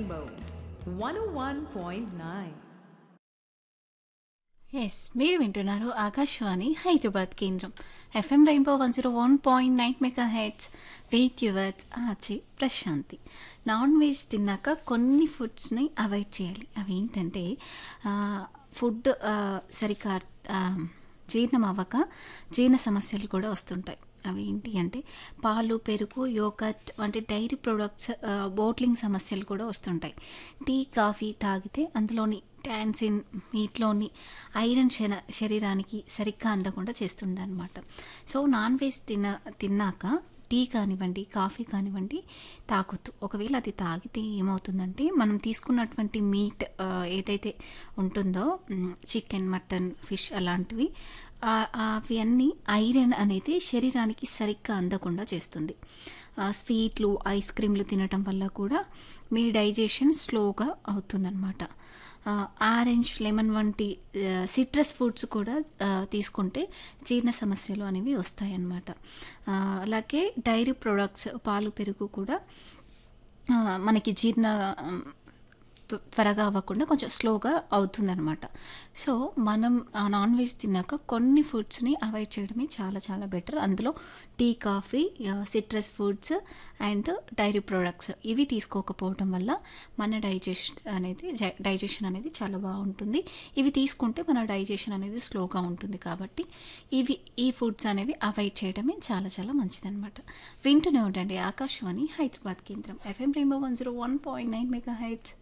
Rainbow 101.9. Yes మీరు వింటున్నారు ఆకాశవాణి హైదరాబాద్ కేంద్రం FM rainbow one zero one point nine mega hertz with your ఆచి Prashanthi non veg తిన్నాక కొన్ని ఫుడ్స్ని అవాయిడ్ చేయాలి అవి ఏంటంటే ఆ, ఫుడ్ ఆ, సరిగ్గా ఆ, జీర్ణం అవ్వక జీర్ణ సమస్యలు కూడా వస్తుంటాయి అవి ఏంటి అంటే పాలు పెరుగు యోగట్ వంటి డైరీ ప్రొడక్ట్స్ బోట్లింగ్ సమస్యలు కూడా వస్తుంటాయి టీ కాఫీ తాగితే అందులోని టాన్సిన్ మీట్లోని ఐరన్ శర శరీరానికి సరిగ్గా అందకుండా చేస్తుంది అనమాట సో నాన్ వెజ్ తిన తిన్నాక టీ కానివ్వండి కాఫీ కానివ్వండి తాగొద్దు ఒకవేళ అది తాగితే ఏమవుతుందంటే మనం తీసుకున్నటువంటి మీట్ ఆ, ఏదైతే ఉంటుందో చికెన్ మటన్ ఫిష్ అలాంటివి ఆ- అవి అన్నీ ఐరన్ అనేది శరీరానికి సరిగ్గా అందకుండా చేస్తుంది ఆ, స్వీట్లు ఐస్ క్రీమ్లు తినటం వల్ల కూడా మీ డైజెషన్ స్లోగా అవుతుందన్నమాట ఆ, ఆరెంజ్ లెమన్ వంటి ఆ, సిట్రస్ ఫ్రూట్స్ కూడా ఆ, తీసుకుంటే జీర్ణ సమస్యలు అనేవి వస్తాయన్నమాట ఆ, అలాగే డైరీ ప్రొడక్ట్స్ పాలు పెరుగు కూడా ఆ, మనకి జీర్ణ ఉమ్, త్వ- త్వరగా అవ్వకుండా కొంచెం స్లోగా అవుతుందన్నమాట సో మనం ఆ నాన్ వెజ్ తిన్నాక కొన్ని ఫుడ్స్ని అవాయిడ్ చేయడమే చాలా చాలా బెటర్ అందులో tea coffee citrus foods and dairy products ఇవి తీసుకోకపోవడం వల్ల మన డైజెషన్ అనేది డైజెషన్ అనేది చాలా బాగుంటుంది ఇవి తీసుకుంటే మన డైజెషన్ అనేది స్లోగా ఉంటుంది కాబట్టి ఇవి ఈ ఫుడ్స్ అనేవి అవాయిడ్ చేయడమే చాలా చాలా మంచిదన్నమాట వింటూనే ఉండండి ఆకాశవాణి హైదరాబాద్ కేంద్రం FM rainbow one zero one point nine mega heights